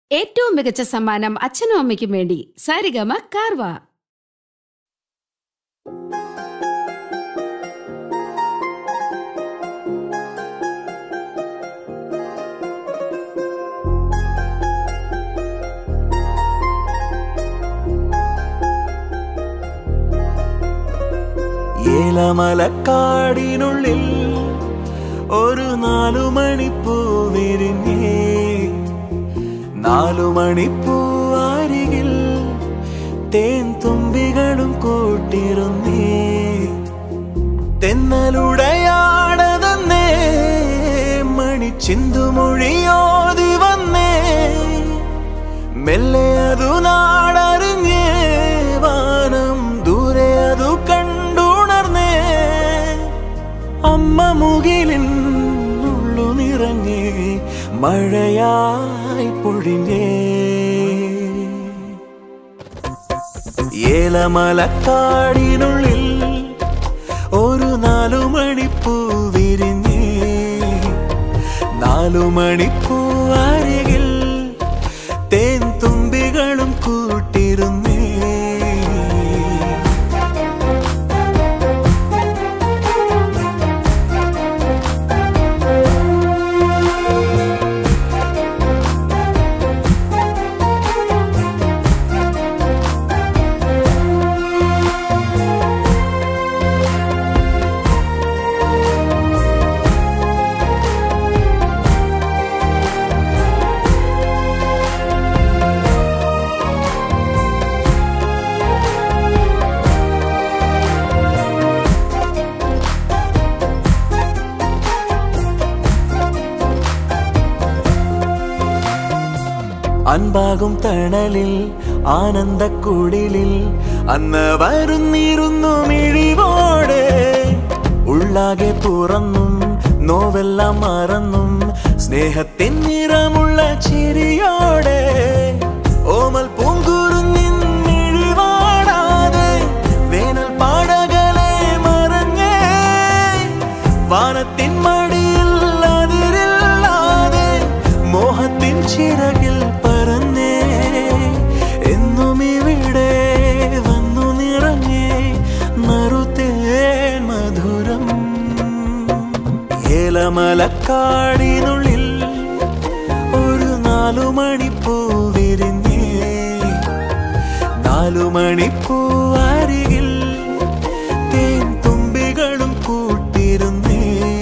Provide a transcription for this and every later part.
ഏറ്റവും മികച്ച സമ്മാനം അച്ഛനും അമ്മയ്ക്കും വേണ്ടി സാരിഗമ കാർവ ഏലമലക്കാടിനുള്ളിൽ ഒരു നാലു മണിപ്പൂ വിരിഞ്ഞേ നാലു മണിപ്പൂ അരികിൽ തേൻ തുമ്പികളും കൂട്ടിരുന്നേ തെന്നലുടയാടതന്നേ മണിച്ചിന്തുമൊഴിയോതി വന്നേ മെല്ലെ അതു നാടറിഞ്ഞേ വാനം ദൂരെ അതു കണ്ടുണർന്നേ അമ്മ മുകിലിൻ ഉള്ളു നിറഞ്ഞേ മഴയായി പൊഴിഞ്ഞേ ഏലമലക്കാടിനുള്ളിൽ ഒരു നാലു മണിപ്പൂ വിരിഞ്ഞേ നാലു മണിപ്പൂ അരികിൽ തേൻ തുമ്പികളും കൂട്ടിരുന്നേ അൻപാകും തണലിൽ ആനന്ദക്കുടിലിൽ അന്ന് വരുന്നിരുന്നു മിഴിവോടെ ഉള്ളാകെ തുറന്നും നോവെല്ലാം മറന്നും സ്നേഹത്തിൻ നിറമുള്ള ചിരിയോടെ ഓമൽ പൂങ്കുരുന്നിൻ മിഴിവാടാതെ വേനൽ പാടകളെ മറഞ്ഞേ വാനത്തിൻ മടിയിൽ അതിരില്ലാതെ മോഹത്തിൻ ചിറകിൽ പറന്നേ എന്നും ഇവിടെ വന്നു നിറഞ്ഞേ നറുതേൻ മധുരം ഏലമലക്കാടിനുള്ളിൽ ഒരു നാലു മണിപ്പൂ വിരിഞ്ഞേ നാലു മണിപ്പൂ അരികിൽ തേൻ തുമ്പികളും കൂട്ടിരുന്നേ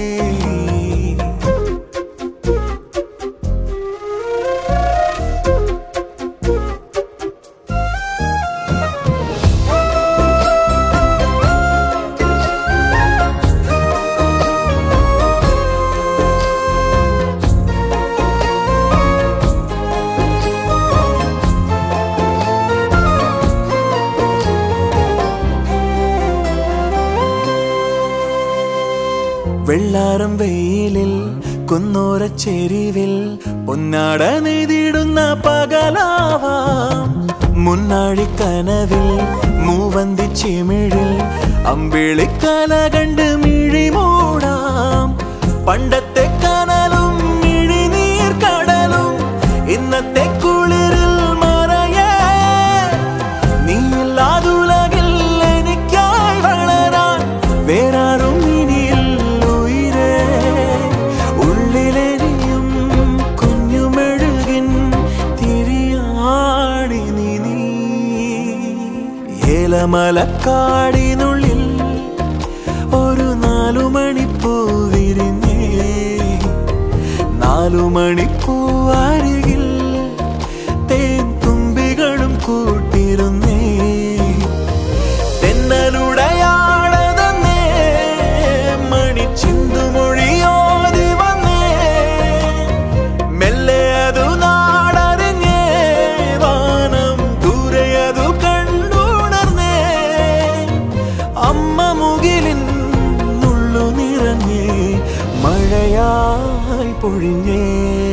വെള്ളാരം വെയിലിൽ കുന്നോര ചെരിവിൽ പൊന്നാട നെയ്തിടുന്ന പകലാവാം മുന്നാഴി കനവിൽ മൂവന്തി ചിമിഴിൽ അമ്പിളിക്കല കണ്ട് മിഴി മൂടാം പണ്ടത്തെ കനലും മിഴിനീർ കടലും ഇന്നത്തെ കുളിരിൽ മറയേ നീയില്ലാതുലകിൽ എനിക്കായി വളരാൻ വേറാരും ഇനിയിൽ ഉയരേ ഉള്ളിലെരിയും കുഞ്ഞുമെഴുകിൻ തിരിയാടി നീ നീ ഏലമലക്കാടിനുള്ളിൽ ഒരു നാലു മണിപ്പൂ വിരിഞ്ഞേ നാലു മണിപ്പൂ അരികിൽ തേൻ തുമ്പികളും കൂട്ടിരുന്നേ തെന്നലുടയാടതന്നേ മണിച്ചിന്തുമൊഴിയോതി വന്നേ മെല്ലെ അതു നാടറിഞ്ഞേ വാനം ദൂരെ അതു കണ്ടുണർന്നേ അമ്മ മുകിലിൻ ഉള്ളു നിറഞ്ഞേ മഴയായി പൊഴിഞ്ഞേ